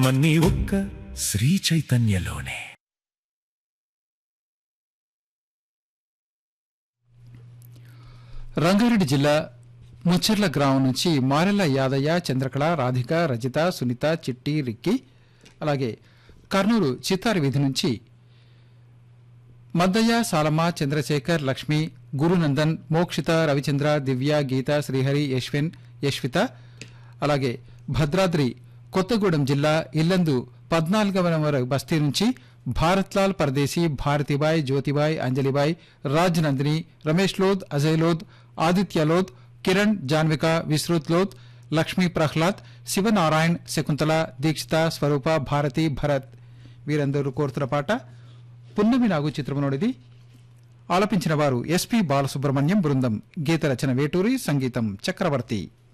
సంతోషమన్నీ ఒక్క శ్రీ చైతన్యలోనే రంగారెడ్డి జిల్లా ముచ్చర్ల గ్రామం నుంచి మారెల్ల యాదయ్య చంద్రకళ రాధిక రజిత సునీత చిట్టి రిక్కి అలాగే కర్నూలు చిత్తారి వీధి నుంచి మద్దయ్య సాలమ్మ చంద్రశేఖర్ లక్ష్మి గురునందన్ మోక్షిత రవిచంద్ర దివ్య గీత శ్రీహరి యశ్విన్ యశ్విత అలాగే భద్రాద్రి కొత్తగూడెం జిల్లా ఇల్లందు పద్నాలుగవ నంబర్ బస్తీ నుంచి భారత్లాల్ పరదేశీ భారతిబాయ్ జ్యోతిబాయ్ అంజలిబాయ్ రాజ్ నందిని రమేష్ లోద్ అజయ్ లోద్ ఆదిత్య లోద్ కిరణ్ జాన్విక విశ్రుత్ లోద్ లక్ష్మీ ప్రహ్లాద్ శివనారాయణ్ శకుంతల దీక్షిత స్వరూప భారతి భరత్ వీరందరూ కోరుతున్న పాట పున్నమి నాగు చిత్రమునోడిది ఆలపించిన వారు ఎస్పి బాలసుబ్రహ్మణ్యం బృందం గీత రచన వేటూరి సంగీతం చక్రవర్తి